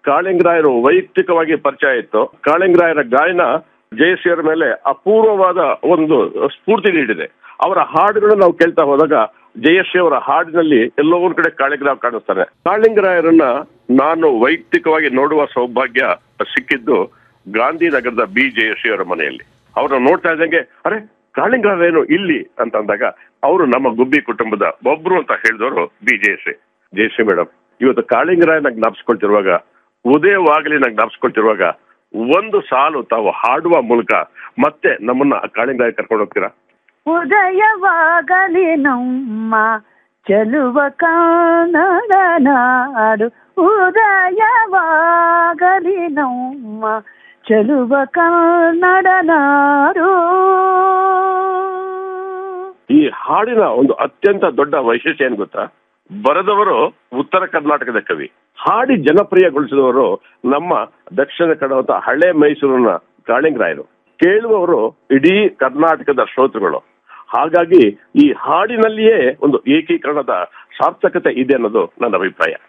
ಕಾಳಿಂಗರಾಯರು ವೈಯಕ್ತಿಕವಾಗಿ ಪರಿಚಯ ಇತ್ತು ಕಾಳಿಂಗರಾಯರ ಗಾಯನ ಜಯಶ್ರೀಯರ ಮೇಲೆ ಅಪೂರ್ವವಾದ ಒಂದು ಸ್ಫೂರ್ತಿ ನೀಡಿದೆ ಅವರ ಹಾಡುಗಳನ್ನು ನಾವು ಕೇಳ್ತಾ ಹೋದಾಗ ಜಯಶ್ರೀ ಅವರ ಹಾಡಿನಲ್ಲಿ ಎಲ್ಲೋ ಒಂದ್ ಕಡೆ ಕಾಳಿಂಗರಾವ್ ಕಾಣಿಸ್ತಾನೆ ಕಾಳಿಂಗರಾಯರನ್ನ ನಾನು ವೈಯಕ್ತಿಕವಾಗಿ ನೋಡುವ ಸೌಭಾಗ್ಯ ಸಿಕ್ಕಿದ್ದು ಗಾಂಧಿನಗರದ ಬಿ ಜಯಶ್ರೀ ಅವರ ಮನೆಯಲ್ಲಿ ಅವ್ರನ್ನ ನೋಡ್ತಾ ಇದ್ದಂಗೆ ಅರೆ ಕಾಳಿಂಗರಾಯರೇನು ಇಲ್ಲಿ ಅಂತ ಅಂದಾಗ ಅವರು ನಮ್ಮ ಗುಬ್ಬಿ ಕುಟುಂಬದ ಒಬ್ರು ಅಂತ ಹೇಳಿದವರು ಬಿ ಜಯಶ್ರೀ ಜಯಶ್ರೀ ಮೇಡಮ್ ಇವತ್ತು ಕಾಳಿಂಗರಾಯನ ಜ್ಞಾಪಿಸ್ಕೊಳ್ತಿರುವಾಗ ಉದಯವಾಗಲಿ ನಂಗೆ ಜ್ಞಾಪಿಸ್ಕೊಳ್ತಿರುವಾಗ ಒಂದು ಸಾಲು ತಾವು ಹಾಡುವ ಮೂಲಕ ಮತ್ತೆ ನಮ್ಮನ್ನ ಕಾಳಿಂಗರಾಯ ಕರ್ಕೊಂಡು ಹೋಗ್ತೀರಾ ಉದಯವಾಗಲಿ ನಮ್ಮ ಚೆಲುವ ಕನ್ನಡ ನಾಡು ಉದಯವಾಗಲಿ ನಮ್ಮ ಚೆಲುವ ಕನ್ನಡ ನಾಡು ಈ ಹಾಡಿನ ಒಂದು ಅತ್ಯಂತ ದೊಡ್ಡ ವೈಶಿಷ್ಟ್ಯ ಏನ್ ಗೊತ್ತಾ ಬರೆದವರು ಉತ್ತರ ಕರ್ನಾಟಕದ ಕವಿ ಹಾಡಿ ಜನಪ್ರಿಯಗೊಳಿಸಿದವರು ನಮ್ಮ ದಕ್ಷಿಣ ಕನ್ನಡ ಹಳೆ ಮೈಸೂರಿನ ಕಾಳಿಂಗರಾಯರು ಕೇಳುವವರು ಇಡೀ ಕರ್ನಾಟಕದ ಶ್ರೋತೃಗಳು ಹಾಗಾಗಿ ಈ ಹಾಡಿನಲ್ಲಿಯೇ ಒಂದು ಏಕೀಕರಣದ ಸಾರ್ಥಕತೆ ಇದೆ ಅನ್ನೋದು ನನ್ನ ಅಭಿಪ್ರಾಯ